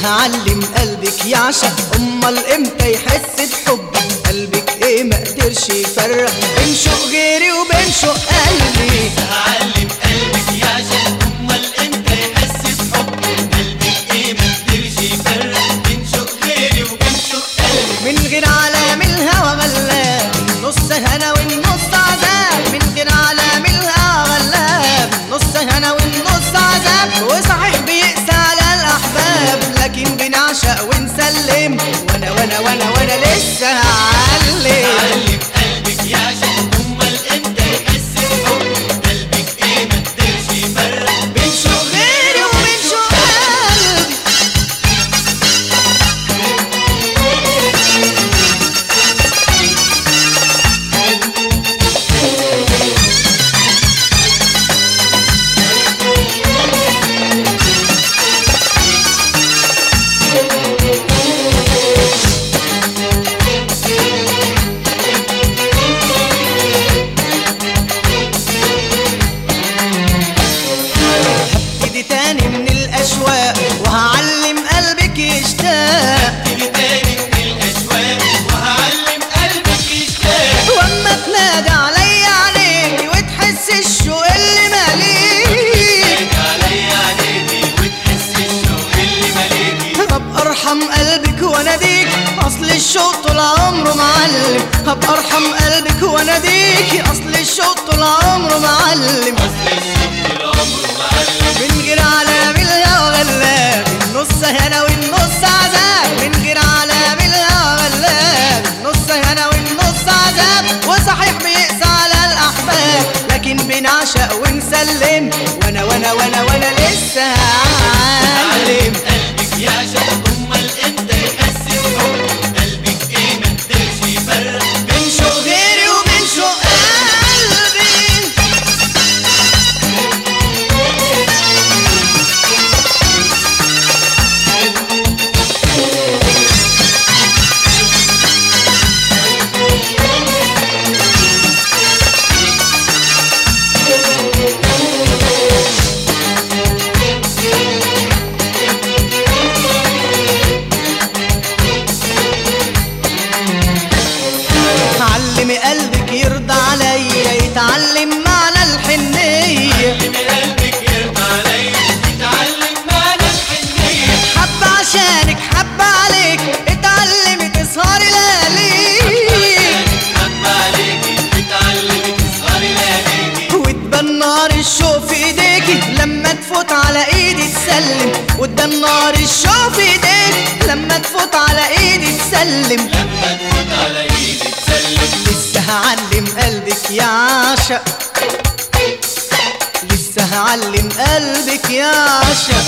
هعلم قلبك يعشق امال امتى يحس بحبي قلبك ايه ما قدرش يفرق بين شوق غيري وبين شوق قلبي هعلم قلبك يعشق امال امتى يحس بحب قلبك ايه ما قدرش يفرق بين شوق غيري وبين شوق قلبي من غير علام الهوى غلاب نص هنا والنص عذاب من غير علام الهوى غلاب نص هنا والنص عذاب وصحيح بيقسى على الاحباب لكن بنعشق ونسلم وانا وانا وانا وانا لسه هعلم هعلم قلبك يعشق امال امتى يحس بحب قلبك ايه ما قدرش يفرق بين شوق غيري وبين شوق قلبي ابتدي تاني من الاشواق وهعلم قلبك يشتاق تيجي تاني من الاشواق وهعلم قلبك يشتاق واما تنادى عليا عليكي وتحس الشوق اللي ماليك عليا عليكي وتحس الشوق اللي مالكي هبقى ارحم قلبك واناديك اصل الشوق طول عمره معلم هبقى ارحم قلبك واناديك اصل الشوق طول عمره معلم اصل الشوق طول عمره معلم من غير علام الهوى غلاب النص هنا والنص عذاب من غير علام الهوى غلاب النص هنا والنص عذاب وصحيح بيقسى على الاحباب لكن بنعشق ونسلم وانا وانا وانا وانا لسه هعلم قلبك يعشق امال امتى يحس بحب قلبك ايه ما قدرش يفرق بين شوق غيري وبين شوق قلبي علمي قلبك يرضى عليا يتعلم معنى الحنية اللي قلبك يرضى عليا يتعلم معنى الحنية حب عشانك حب عليك اتعلمي تسهري لياليك حب عليكي تتعلمي تسهري لياليكي وتبان نار الشوق في ايديكي لما تفوت على ايدي تسلم وتبان نار الشوق في ايديك لما تفوت على ايدي تسلم لما تفوت على ايدي تسلم لسه هعلم قلبك يعشق لسه هعلم قلبك يعشق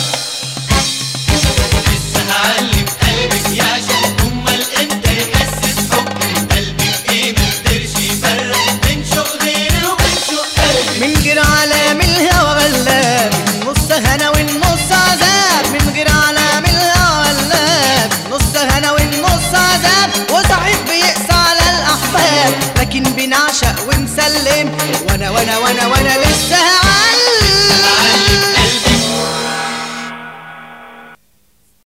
لسه هعلم قلبك يعشق امال امتى يحس بحب قلبك ايه ما قدرش يفرق بين شوق غيري وبين شوق قلبي من غير علام الهوى غلاب نص هنا والنص عذاب من غير علام الهوى غلاب نص هنا والنص عذاب وصحيح بيقسى على الاحباب لكن بنعشق ونسلم وانا وانا وانا وانا لسه هعلم